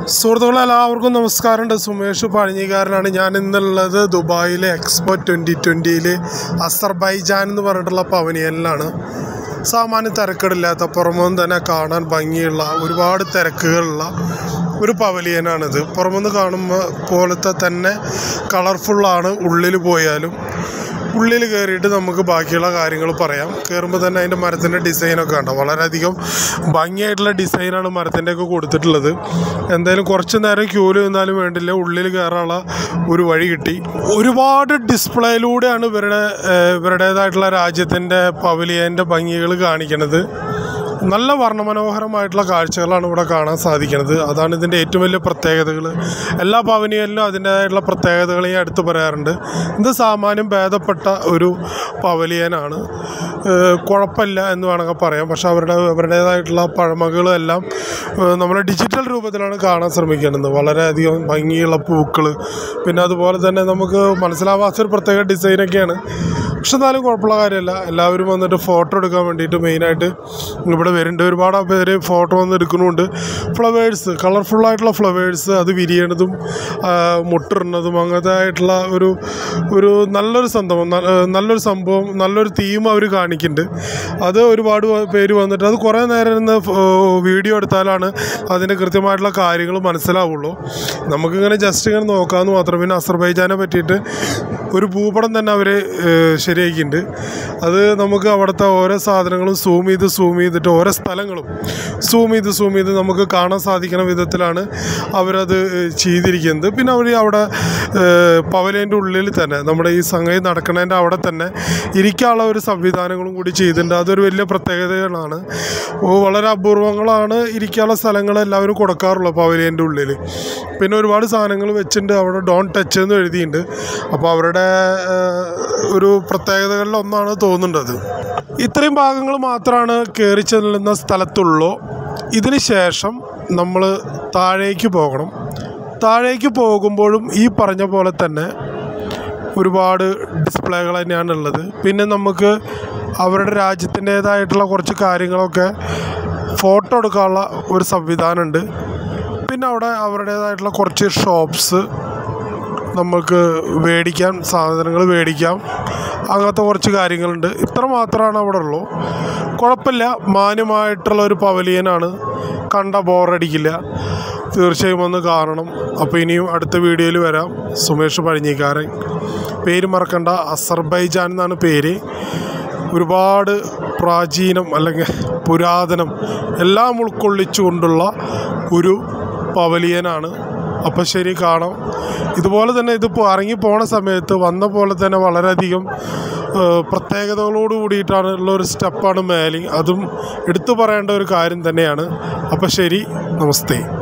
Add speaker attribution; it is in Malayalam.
Speaker 1: സുഹൃത്തുക്കളെ എല്ലാവർക്കും നമസ്കാരമുണ്ട് സുമേഷ് പഴഞ്ഞിക്കാരനാണ് ഞാൻ ഇന്നുള്ളത് ദുബായിലെ എക്സ്പോ ട്വൻ്റി ട്വൻ്റിയിൽ അസർബൈജാൻ എന്ന് പറഞ്ഞിട്ടുള്ള പവനിയനിലാണ് സാമാന്യ തിരക്കേടില്ലാത്ത പുറമൊന്നും തന്നെ കാണാൻ ഭംഗിയുള്ള ഒരുപാട് തിരക്കുകളുള്ള ഒരു പവലിയനാണിത് പുറമെന്ന് കാണുമ്പോൾ പോലത്തെ തന്നെ കളർഫുള്ളാണ് ഉള്ളിൽ പോയാലും ഉള്ളിൽ കയറിയിട്ട് നമുക്ക് ബാക്കിയുള്ള കാര്യങ്ങൾ പറയാം കയറുമ്പോൾ തന്നെ അതിൻ്റെ മരത്തിൻ്റെ ഡിസൈനൊക്കെ ഉണ്ടോ വളരെയധികം ഭംഗിയായിട്ടുള്ള ഡിസൈനാണ് മരത്തിൻ്റെ ഒക്കെ കൊടുത്തിട്ടുള്ളത് എന്തായാലും കുറച്ച് നേരം ക്യൂല് നിന്നാലും വേണ്ടില്ല ഉള്ളിൽ കയറാനുള്ള ഒരു വഴി കിട്ടി ഒരുപാട് ഡിസ്പ്ലേയിലൂടെയാണ് ഇവരുടെ ഏഹ്, ഇവരുടേതായിട്ടുള്ള രാജ്യത്തിൻ്റെ പവലിയൻ്റെ ഭംഗികൾ കാണിക്കുന്നത് നല്ല വർണ്ണമനോഹരമായിട്ടുള്ള കാഴ്ചകളാണ് ഇവിടെ കാണാൻ സാധിക്കുന്നത് അതാണ് ഇതിൻ്റെ ഏറ്റവും വലിയ പ്രത്യേകതകൾ എല്ലാ പവനിയലിനും അതിൻ്റേതായിട്ടുള്ള പ്രത്യേകതകൾ ഞാൻ എടുത്തു പറയാറുണ്ട് ഇത് സാമാന്യം ഭേദപ്പെട്ട ഒരു പവലിയനാണ് ഏഹ് കുഴപ്പമില്ല എന്ന് വേണമെങ്കിൽ പറയാം പക്ഷേ അവരുടെ അവരുടേതായിട്ടുള്ള പഴമകളും എല്ലാം ഏഹ് നമ്മൾ ഡിജിറ്റൽ രൂപത്തിലാണ് കാണാൻ ശ്രമിക്കുന്നത് വളരെയധികം ഭംഗിയുള്ള പൂക്കൾ പിന്നെ അതുപോലെ തന്നെ നമുക്ക് മനസ്സിലാവാത്തൊരു പ്രത്യേക ഡിസൈനൊക്കെയാണ് പക്ഷെ എന്നാലും കുഴപ്പമുള്ള കാര്യമല്ല എല്ലാവരും വന്നിട്ട് ഫോട്ടോ എടുക്കാൻ വേണ്ടിയിട്ട് മെയിനായിട്ട് ഇവിടെ വരുന്നുണ്ട് ഒരുപാട് പേര് ഫോട്ടോ വന്ന് എടുക്കുന്നുണ്ട് ഫ്ലവേഴ്സ് കളർഫുള്ളായിട്ടുള്ള ഫ്ലവേഴ്സ് അത് വിരിയണതും ആ, മുട്ടിടുന്നതും അങ്ങനത്തെ ആയിട്ടുള്ള ഒരു ഒരു നല്ലൊരു സംഭവം ന- നല്ലൊരു സംഭവം നല്ലൊരു തീം അവർ കാണിക്കുന്നുണ്ട് അത് ഒരുപാട് വ- പേര് വന്നിട്ട് അത് കുറേ നേരം ഇരുന്ന് ഫ്- വീഡിയോ എടുത്താലാണ് അതിൻ്റെ കൃത്യമായിട്ടുള്ള കാര്യങ്ങൾ മനസ്സിലാവുള്ളൂ നമുക്കിങ്ങനെ ജസ്റ്റ് ഇങ്ങനെ നോക്കാമെന്ന് മാത്രം പിന്നെ അസർബൈജാനെ പറ്റിയിട്ട് ഒരു ഭൂപടം തന്നെ അവർ ശരിയാക്കിയിട്ടുണ്ട് അത് നമുക്ക് അവിടുത്തെ ഓരോ സാധനങ്ങളും സൂം ചെയ്ത് സൂം ചെയ്തിട്ട് ഓരോ സ്ഥലങ്ങളും സൂം ചെയ്ത് സൂം ചെയ്ത് നമുക്ക് കാണാൻ സാധിക്കുന്ന വിധത്തിലാണ് അവരത് ഏഹ്, ചെയ്തിരിക്കുന്നത് പിന്നെ അവർ അവിടെ പവലേൻ്റെ ഉള്ളിൽ തന്നെ നമ്മുടെ ഈ സംഗതി നടക്കുന്നതിൻ്റെ അവിടെ തന്നെ ഇരിക്കാനുള്ള ഒരു സംവിധാനങ്ങളും കൂടി ചെയ്തിട്ടുണ്ട് അതൊരു വലിയ പ്രത്യേകതകളാണ് ഓ, വളരെ അപൂർവങ്ങളാണ് ഇരിക്കാനുള്ള സ്ഥലങ്ങൾ എല്ലാവരും കൊടുക്കാറുള്ളത് പവലിയൻ്റെ ഉള്ളിൽ പിന്നെ ഒരുപാട് സാധനങ്ങൾ വെച്ചിട്ടുണ്ട് അവിടെ ഡോൺ ടച്ച് എന്ന് എഴുതിയിട്ടുണ്ട് അപ്പോൾ അവരുടെ ഏഹ്, ഒരു പ്രത്യേകതകളിൽ ഒന്നാണ് തോന്നുന്നത് ഇത്രയും ഭാഗങ്ങൾ മാത്രമാണ് കയറി ചെല്ലുന്ന സ്ഥലത്തുള്ളൂ ഇതിന് ശേഷം നമ്മൾ താഴേക്ക് പോകണം താഴേക്ക് പോകുമ്പോഴും ഈ പറഞ്ഞ പോലെ തന്നെ ഒരുപാട് ഡിസ്പ്ലേകൾ തന്നെയാണ് ഉള്ളത് പിന്നെ നമുക്ക് അവരുടെ രാജ്യത്തിൻ്റേതായിട്ടുള്ള കുറച്ച് കാര്യങ്ങളൊക്കെ ഫോട്ടോ എടുക്കാനുള്ള ഒരു സംവിധാനമുണ്ട് പിന്നെ അവിടെ അവരുടേതായിട്ടുള്ള കുറച്ച് ഷോപ്സ് നമുക്ക് മേടിക്കാൻ സാധനങ്ങൾ മേടിക്കാം അങ്ങനത്തെ കുറച്ച് കാര്യങ്ങളുണ്ട് ഇത്ര മാത്രമാണ് അവിടെ ഉള്ളൂ കുഴപ്പമില്ല മാന്യമായിട്ടുള്ള ഒരു പവലിയനാണ് കണ്ട ബോറടിക്കില്ല തീർച്ചയായും ഒന്ന് കാണണം അപ്പോൾ ഇനിയും അടുത്ത വീഡിയോയിൽ വരാം സുമേഷ് പഴഞ്ഞിക്കാരൻ പേര് മറക്കണ്ട അസർബൈജാൻ എന്നാണ് പേര് ഒരുപാട് പ്രാചീനം അല്ലെങ്കിൽ പുരാതനം എല്ലാം ഉൾക്കൊള്ളിച്ചുകൊണ്ടുള്ള ഒരു പവലിയനാണ് അപ്പം ശരി കാണാം ഇതുപോലെ തന്നെ ഇതിപ്പോൾ ഇറങ്ങി പോണ സമയത്ത് വന്ന പോലെ തന്നെ വളരെയധികം ഏഹ്, പ്രത്യേകതകളോട് കൂടിയിട്ടാണ് ഉള്ള ഒരു സ്റ്റെപ്പാണ് മേലിംഗ് അതും എടുത്തു പറയേണ്ട ഒരു കാര്യം തന്നെയാണ് അപ്പം ശരി നമസ്തേ